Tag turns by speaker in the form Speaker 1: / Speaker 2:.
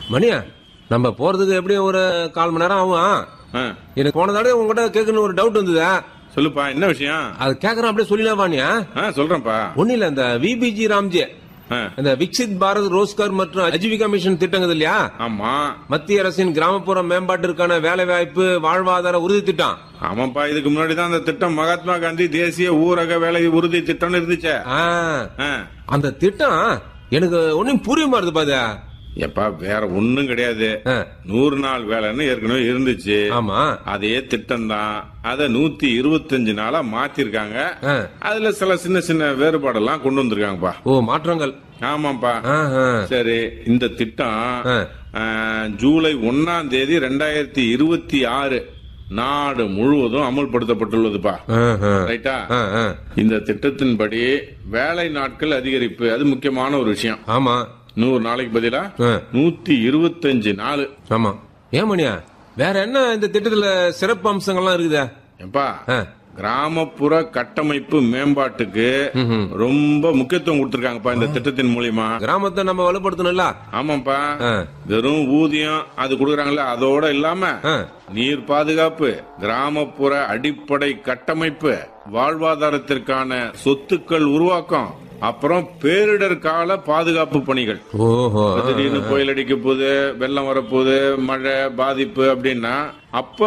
Speaker 1: மணியா நம்ம போறதுக்கு எப்படியும் ஒரு கால் மணி நேரம் ஆகும்
Speaker 2: ஆ,
Speaker 1: எனக்கு போன தடவை உங்ககிட்ட கேட்கணும்னு ஒரு டவுட் வந்தது
Speaker 2: சொல்லுப்பா என்ன விஷயம்
Speaker 1: அது கேக்குறேன் அப்படியே சொல்லிடலாம் வாணியா
Speaker 2: ஆ சொல்றேன்ப்பா
Speaker 1: ஒண்ணு இல்ல இந்த விபிஜி ராம்ஜே
Speaker 2: ஆ,
Speaker 1: இந்த விக்சித் பாரத் ரோஸ்கர் மற்றும் அஜீவிகா மிஷன் திட்டங்கள் இல்லையா
Speaker 2: ஆமா
Speaker 1: மத்திய அரசின் கிராமப்புற மேம்பாட்டிற்கான வேலை வாய்ப்பு வாழ்வாதார உறுதி திட்டம்
Speaker 2: ஆமாப்பா இதுக்கு முன்னாடி தான் அந்த திட்டம் மகாத்மா காந்தி தேசிய ஊரக வேலை உறுதி திட்டம்னு இருந்துச்சே
Speaker 1: ஆ,
Speaker 2: ஆ,
Speaker 1: அந்த திட்டம் எனக்கு ஒன்னும் புரிய மாட்டுது பாது
Speaker 2: எப்பா வேற ஒண்ணும் கிடையாது
Speaker 1: ஆ,
Speaker 2: நூறு நாள் வேலைன்னு ஏற்கனவே இருந்துச்சு
Speaker 1: ஆமா
Speaker 2: அதே திட்டம் தான் அத நூத்தி இருபத்தஞ்சு நாளா மாத்திருக்காங்க
Speaker 1: ஆ.
Speaker 2: அதுல சில சின்ன சின்ன வேறுபாடெல்லாம் கொண்டு வந்திருக்காங்கப்பா
Speaker 1: ஓ மாற்றங்கள்
Speaker 2: ஆமாப்பா
Speaker 1: ஆ, ஆ.
Speaker 2: சரி இந்த திட்டம்
Speaker 1: ஆ.
Speaker 2: ஆ, ஜூலை ஒன்னாம் தேதி ரெண்டாயிரத்தி இருபத்தி ஆறு நாடு முழுவதும் அமல்படுத்தப்பட்டுள்ளதுப்பா
Speaker 1: ஆ, ஆ.
Speaker 2: ரைட்டா
Speaker 1: ஆ, ஆ.
Speaker 2: இந்த திட்டத்தின்படி வேலை நாட்கள் அதிகரிப்பு அது முக்கியமான ஒரு விஷயம்
Speaker 1: ஆமா
Speaker 2: நூறு நாளைக்கு பதிலா
Speaker 1: ஆ.
Speaker 2: நூத்தி இருபத்தஞ்சு நாள்
Speaker 1: ஆமா ஏன் மணியா வேற என்ன இந்த திட்டத்துல சிறப்பு அம்சங்கள்லாம் இருக்குதா
Speaker 2: எப்பா
Speaker 1: ஆ.
Speaker 2: கிராமப்புற கட்டமைப்பு மேம்பாட்டுக்கு ரொம்ப முக்கியத்துவம் கொடுத்திருக்காங்கப்பா இந்த திட்டத்தின் மூலியமா
Speaker 1: கிராமத்தை நம்ம வலுப்படுத்தணும்ல
Speaker 2: ஆமாப்பா
Speaker 1: ஆ.
Speaker 2: வெறும் ஊதியம் அது கொடுக்கறாங்கல்ல அதோட இல்லாம
Speaker 1: ஆ.
Speaker 2: நீர் பாதுகாப்பு கிராமப்புற அடிப்படை கட்டமைப்பு வாழ்வாதாரத்திற்கான சொத்துக்கள் உருவாக்கம் அப்புறம் பேரிடர் கால பாதுகாப்பு பணிகள்
Speaker 1: ஓஹோ
Speaker 2: திடீர்னு புயல் அடிக்க போகுது வெள்ளம் வரப்போகுது மழை பாதிப்பு அப்படின்னா அப்ப